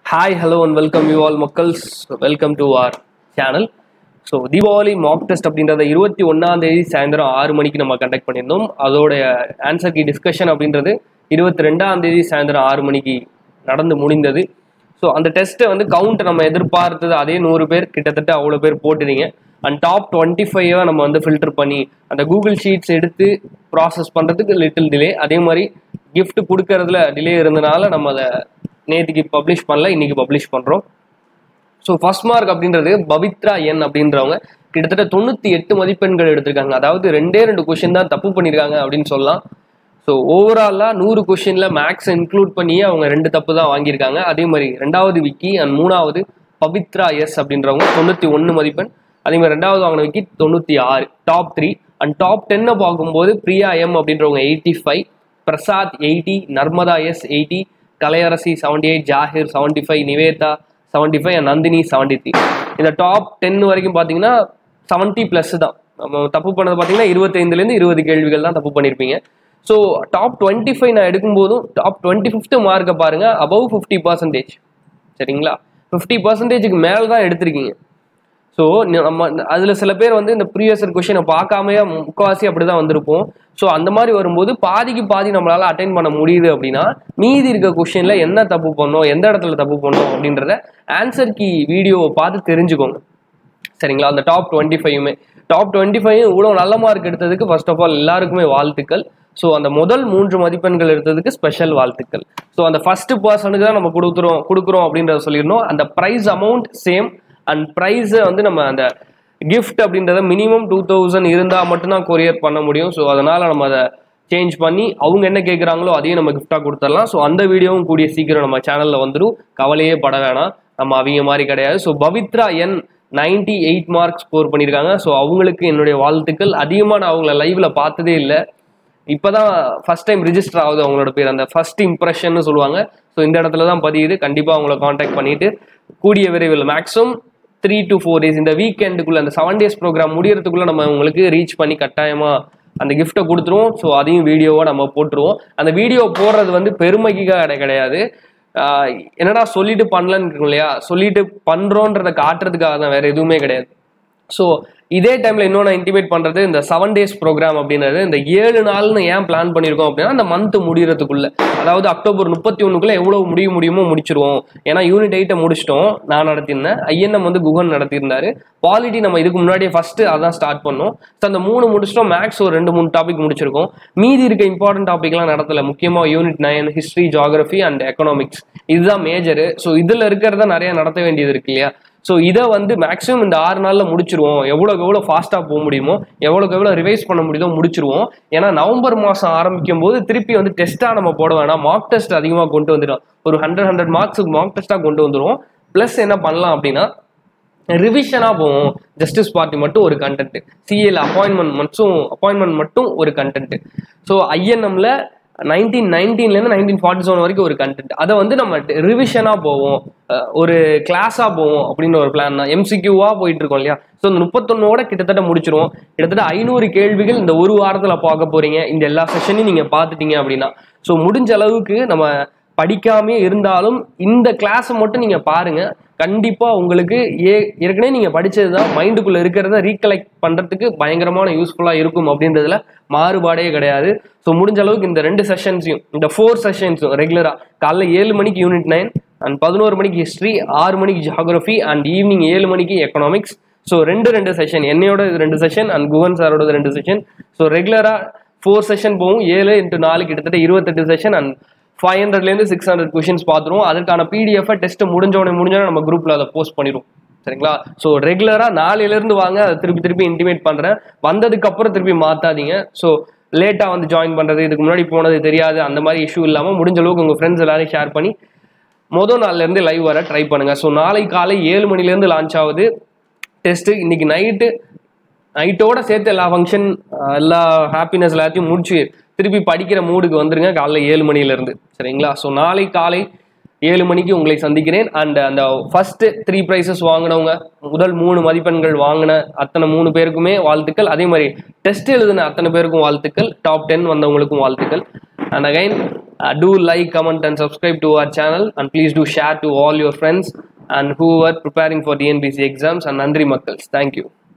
hi hello and welcome you all மக்கள்ஸ் welcome to our channel so Deepavali mock test அப்படின்றத இருபத்தி ஒன்றாம் தேதி சாயந்தரம் ஆறு மணிக்கு நம்ம கண்டக்ட் பண்ணியிருந்தோம் அதோடைய ஆன்சர் கீ டிஸ்கஷன் அப்படின்றது இருபத்தி ரெண்டாம் தேதி சாயந்தரம் ஆறு மணிக்கு நடந்து முடிந்தது ஸோ அந்த டெஸ்ட்டை வந்து கவுண்ட் நம்ம எதிர்பார்த்தது அதே நூறு பேர் கிட்டத்தட்ட அவ்வளோ பேர் போட்டுறீங்க அண்ட் டாப் டுவெண்ட்டி ஃபைவை நம்ம வந்து ஃபில்டர் பண்ணி அந்த கூகுள் ஷீட்ஸ் எடுத்து ப்ராசஸ் பண்ணுறதுக்கு லிட்டில் டிலே அதே மாதிரி gift கொடுக்கறதுல டிலே இருந்தனால நம்ம அதை நேற்றுக்கு பப்ளிஷ் பண்ணல இன்னைக்கு பப்ளிஷ் பண்ணுறோம் ஸோ ஃபர்ஸ்ட் மார்க் அப்படின்றது பவித்ரா என் அப்படின்றவங்க கிட்டத்தட்ட தொண்ணூற்றி எட்டு மதிப்பெண்கள் எடுத்திருக்காங்க அதாவது ரெண்டே ரெண்டு கொஷின் தான் தப்பு பண்ணியிருக்காங்க அப்படின்னு சொல்லலாம் ஸோ ஓவராலாக நூறு கொஷினில் மேக்ஸ் இன்க்ளூட் பண்ணியே அவங்க ரெண்டு தப்பு தான் வாங்கியிருக்காங்க அதே மாதிரி ரெண்டாவது விக்கி அண்ட் மூணாவது பவித்ரா எஸ் அப்படின்றவங்க தொண்ணூற்றி ஒன்று மதிப்பெண் அதே மாதிரி ரெண்டாவது வாங்கின விக்கி தொண்ணூற்றி ஆறு டாப் த்ரீ அண்ட் டாப் டென்னை பார்க்கும்போது பிரியா எம் அப்படின்றவங்க eighty five Prasad eighty Narmada S eighty Kalaiyarasi seventy eight Zakir seventy five Nivetha seventy five and Nandhini seventy three இந்த டாப் டென் வரைக்கும் பார்த்தீங்கன்னா செவன்ட்டி ப்ளஸ் தான் நம்ம தப்பு பண்ணது பார்த்தீங்கன்னா இருபத்தைந்துலேருந்து இருபது கேள்விகள் தான் தப்பு பண்ணியிருப்பீங்க ஸோ டாப் டுவெண்ட்டி ஃபைவ் நான் எடுக்கும்போதும் டாப் டுவெண்ட்டி ஃபிஃப்த்து மார்க்கை பாருங்கள் அபவ் ஃபிஃப்டி பர்சன்டேஜ் சரிங்களா ஃபிஃப்டி பர்சன்டேஜுக்கு மேலே தான் எடுத்திருக்கீங்க ஸோ நம்ம அதில் சில பேர் வந்து இந்த ப்ரீவியஸ் கொஷினை பார்க்காமையே முக்கால்வாசி அப்படி தான் வந்திருப்போம் ஸோ அந்த மாதிரி வரும்போது பாதிக்கு பாதி நம்மளால் அட்டைன் பண்ண முடியுது அப்படின்னா மீதி இருக்க கொஷினில் என்ன தப்பு பண்ணோம் எந்த இடத்துல தப்பு பண்ணோம் அப்படின்றத ஆன்சர் கீ வீடியோவை பார்த்து தெரிஞ்சுக்கோங்க சரிங்களா அந்த டாப் டுவெண்ட்டி ஃபைவ்மே டாப் டுவெண்ட்டி ஃபைவ் இவ்வளோ நல்ல மார்க் எடுத்ததுக்கு ஃபர்ஸ்ட் ஆஃப் ஆல் எல்லாருக்குமே வாழ்த்துக்கள் ஸோ அந்த முதல் மூன்று மதிப்பெண்கள் எடுத்ததுக்கு ஸ்பெஷல் வாழ்த்துக்கள் ஸோ அந்த ஃபர்ஸ்ட் பர்சனுக்கு தான் நம்ம கொடுக்குறோம் கொடுக்குறோம் அப்படின்றத சொல்லிடணும் அந்த ப்ரைஸ் அமௌண்ட் சேம் அண்ட் ப்ரைஸை வந்து நம்ம அந்த கிஃப்ட் அப்படின்றத மினிமம் டூ தௌசண்ட் இருந்தால் மட்டும்தான் கொரியர் பண்ண முடியும் ஸோ அதனால் நம்ம அதை சேஞ்ச் பண்ணி அவங்க என்ன கேட்குறாங்களோ அதையும் நம்ம கிஃப்டாக கொடுத்துடலாம் ஸோ அந்த வீடியோவும் கூடிய சீக்கிரம் நம்ம சேனலில் வந்துடும் கவலையே பட வேணாம் நம்ம அவங்க மாதிரி கிடையாது so Pavithra N ninety eight mark score பண்ணியிருக்காங்க ஸோ அவங்களுக்கு என்னுடைய வாழ்த்துக்கள் அதிகமாக நான் அவங்கள லைவில் பார்த்ததே இல்லை இப்போதான் ஃபர்ஸ்ட் டைம் ரிஜிஸ்டர் ஆகுது அவங்களோட பேர் அந்த ஃபர்ஸ்ட் இம்ப்ரெஷன் சொல்லுவாங்க ஸோ இந்த இடத்துல தான் பதியுது கண்டிப்பாக அவங்கள காண்டாக்ட் பண்ணிட்டு கூடிய விரைவில் maximum three to four days இந்த வீக்கெண்டுக்குள்ள அந்த செவன் டேஸ் ப்ரோக்ராம் முடியறதுக்குள்ள நம்ம உங்களுக்கு ரீச் பண்ணி கட்டாயமா அந்த கிஃப்ட்டை கொடுத்துருவோம் ஸோ அதையும் வீடியோவாக நம்ம போட்டுருவோம் அந்த வீடியோ போடுறது வந்து பெருமைக்காக கிடையாது ஆஹ் என்னடா சொல்லிட்டு பண்ணலன்னு இருக்கும் இல்லையா சொல்லிட்டு பண்றோன்றதை காட்டுறதுக்காக தான் வேற எதுவுமே கிடையாது ஸோ இதே டைம்ல இன்னொன்று இன்டிமேட் பண்றது இந்த செவன் டேஸ் ப்ரோக்ராம் அப்படின்றது இந்த ஏழு நாள்னு ஏன் பிளான் பண்ணியிருக்கோம் அப்படின்னா அந்த மந்த் முடியறதுக்குள்ள அதாவது அக்டோபர் முப்பத்தி ஒன்றுக்குள்ள எவ்வளவு முடிய முடியுமோ முடிச்சிருவோம் ஏன்னா யூனிட் எயிட்டை முடிச்சிட்டோம் நான் நடத்தியிருந்தேன் ஐஎன்எம் வந்து குகன் நடத்தியிருந்தாரு பாலிட்டி நம்ம இதுக்கு முன்னாடியே ஃபர்ஸ்ட் அதான் ஸ்டார்ட் பண்ணோம் ஸோ அந்த மூணு முடிச்சிட்டோம் மேக்ஸ் ஒரு ரெண்டு மூணு டாபிக் முடிச்சிருக்கோம் மீதி இருக்க இம்பார்ட்டன்ட் டாபிக்லாம் நடத்தல முக்கியமாக unit nine history geography and economics இதுதான் மேஜரு ஸோ இதில் இருக்கிறத நிறைய நடத்த வேண்டியது இருக்கு இல்லையா ஸோ இதை வந்து மேக்ஸிமம் இந்த ஆறு நாளில் முடிச்சிருவோம் எவ்வளோக்கு எவ்வளோ ஃபாஸ்ட்டாக போக முடியுமோ எவ்வளோக்கு எவ்வளோ ரிவைஸ் பண்ண முடியுதோ முடிச்சிருவோம் ஏன்னா நவம்பர் மாதம் ஆரம்பிக்கும் போது திருப்பி வந்து டெஸ்ட்டாக நம்ம போட வேணாம் மார்க் டெஸ்ட் அதிகமாக கொண்டு வந்துடும் ஒரு ஹண்ட்ரட் ஹண்ட்ரட் மார்க்ஸுக்கு மார்க் டெஸ்ட்டாக கொண்டு வந்துடும் ப்ளஸ் என்ன பண்ணலாம் அப்படின்னா ரிவிஷனாக போவோம் ஜஸ்டிஸ் பார்ட்டி மட்டும் ஒரு கண்டென்ட் சிஏல அப்பாயின்மெண்ட் மட்டும் அப்பாயின்மெண்ட் மட்டும் ஒரு கண்டென்ட் ஸோ ஐஎன்எம்ல நைன்டீன் நைன்டீன்லேருந்து நைன்டீன் ஃபார்ட்டி செவன் வரைக்கும் ஒரு கண்டென்ட் அதை வந்து நம்ம ரிவிஷனாக போவோம் அஹ் ஒரு கிளாஸாக போவோம் அப்படின்னு ஒரு பிளான் தான் எம்சிக்யூவாக போயிட்டு இருக்கோம் இல்லையா ஸோ இந்த முப்பத்தொன்னோட கிட்டத்தட்ட முடிச்சிருவோம் கிட்டத்தட்ட ஐநூறு கேள்விகள் இந்த ஒரு வாரத்தில் பார்க்க போறீங்க இந்த எல்லா செஷனையும் நீங்கள் பார்த்துட்டீங்க அப்படின்னா ஸோ முடிஞ்ச அளவுக்கு நம்ம படிக்காமே இருந்தாலும் இந்த கிளாஸை மட்டும் நீங்கள் பாருங்க கண்டிப்பாக உங்களுக்கு ஏ ஏற்கனவே நீங்கள் படித்தது தான் மைண்டுக்குள்ளே இருக்கிறத ரீகலெக்ட் பண்ணுறதுக்கு பயங்கரமான யூஸ்ஃபுல்லாக இருக்கும் அப்படின்றதுல மாறுபாடே கிடையாது ஸோ முடிஞ்ச அளவுக்கு இந்த ரெண்டு செஷன்ஸையும் இந்த ஃபோர் செஷன்ஸும் ரெகுலராக காலைல ஏழு மணிக்கு யூனிட் நைன் அண்ட் பதினோரு மணிக்கு ஹிஸ்ட்ரி ஆறு மணிக்கு ஜியாகிரஃபி அண்ட் ஈவினிங் ஏழு மணிக்கு எக்கனாமிக்ஸ் ஸோ ரெண்டு ரெண்டு செஷன் என்னையோட இது ரெண்டு செஷன் அண்ட் குவன் சாரோட ரெண்டு செஷன் ஸோ ரெகுலராக ஃபோர் செஷன் போகும் ஏழு இன்ட்டு நாலு கிட்டத்தட்ட இருபத்தெட்டு செஷன் அண்ட் ஃபைவ் ஹண்ட்ரட்லேருந்து சிக்ஸ் ஹண்ட்ரட் கொஷின்ஸ் பார்த்துருவோம் அதற்கான பிடிஎஃப் டெஸ்ட் முடிஞ்சோடனே முடிஞ்சோடனே நம்ம குரூப்பில் அதை போஸ்ட் பண்ணிடுவோம் சரிங்களா ஸோ ரெகுலராக நாளையிலேருந்து வாங்க அதை திருப்பி திருப்பி இன்டிமேட் பண்ணுறேன் வந்ததுக்கு அப்புறம் திருப்பி மாற்றாதீங்க ஸோ லேட்டாக வந்து ஜாயின் பண்ணுறது இதுக்கு முன்னாடி போனது தெரியாது அந்த மாதிரி இஷ்யூ இல்லாமல் முடிஞ்ச அளவுக்கு உங்கள் ஃப்ரெண்ட்ஸ் எல்லாரையும் ஷேர் பண்ணி மொதல் நாள்லேருந்து லைவ் வர ட்ரை பண்ணுங்கள் ஸோ நாளை காலை ஏழு மணிலேருந்து லான்ச் ஆகுது டெஸ்ட்டு இன்னைக்கு நைட்டு நைட்டோட சேர்த்து எல்லா ஃபங்க்ஷன் எல்லா ஹாப்பினஸ் எல்லாத்தையும் முடிச்சு திருப்பி படிக்கிற மூடுக்கு வந்துருங்க காலைல ஏழு மணிலேருந்து சரிங்களா ஸோ நாளை காலை ஏழு மணிக்கு உங்களை சந்திக்கிறேன் அண்ட் அந்த ஃபர்ஸ்ட் த்ரீ ப்ரைஸஸ் வாங்கினவங்க முதல் மூணு மதிப்பெண்கள் வாங்கின அத்தனை மூணு பேருக்குமே வாழ்த்துக்கள் அதே மாதிரி டெஸ்ட் எழுதின அத்தனை பேருக்கும் வாழ்த்துக்கள் டாப் டென் வந்தவங்களுக்கும் வாழ்த்துக்கள் and again do like comment and subscribe to our channel and please do share to all your friends and who are preparing for TNPSC exams and நன்றி மக்கள்ஸ் தேங்க்யூ